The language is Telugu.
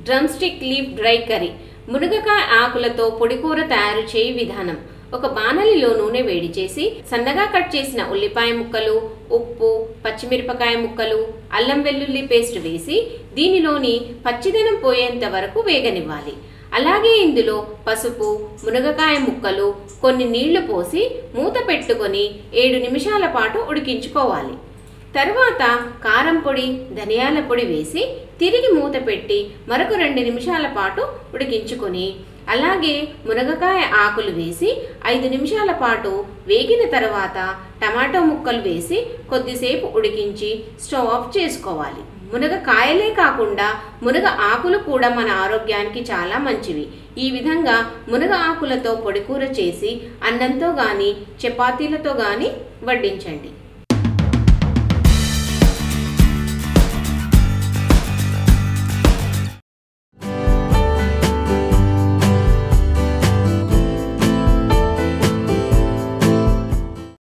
drum stick leaf dry curry మునగకాయ ఆకులతో పొడికూర తయారు చేయి విధానం ఒక బాణలిలో నూనె వేడి చేసి సన్నగా కట్ చేసిన ఉల్లిపాయ ముక్కలు ఉప్పు పచ్చిమిరపకాయ ముక్కలు అల్లం వెల్లుల్లి పేస్ట్ వేసి దీనిలోని పచ్చిదనం పోయేంత వరకు వేగనివ్వాలి అలాగే ఇందులో పసుపు మునగకాయ ముక్కలు కొన్ని నీళ్లు పోసి మూత పెట్టుకొని ఏడు నిమిషాల పాటు ఉడికించుకోవాలి తరువాత కారం పొడి ధనియాల పొడి వేసి తిరిగి మూత పెట్టి మరొక రెండు నిమిషాల పాటు ఉడికించుకొని అలాగే మునగకాయ ఆకులు వేసి ఐదు నిమిషాల పాటు వేగిన తర్వాత టమాటో ముక్కలు వేసి కొద్దిసేపు ఉడికించి స్టవ్ ఆఫ్ చేసుకోవాలి మునగ కాయలే కాకుండా మునగ ఆకులు కూడా మన ఆరోగ్యానికి చాలా మంచివి ఈ విధంగా మునగ ఆకులతో పొడికూర చేసి అన్నంతో గాని చపాతీలతో గాని వడ్డించండి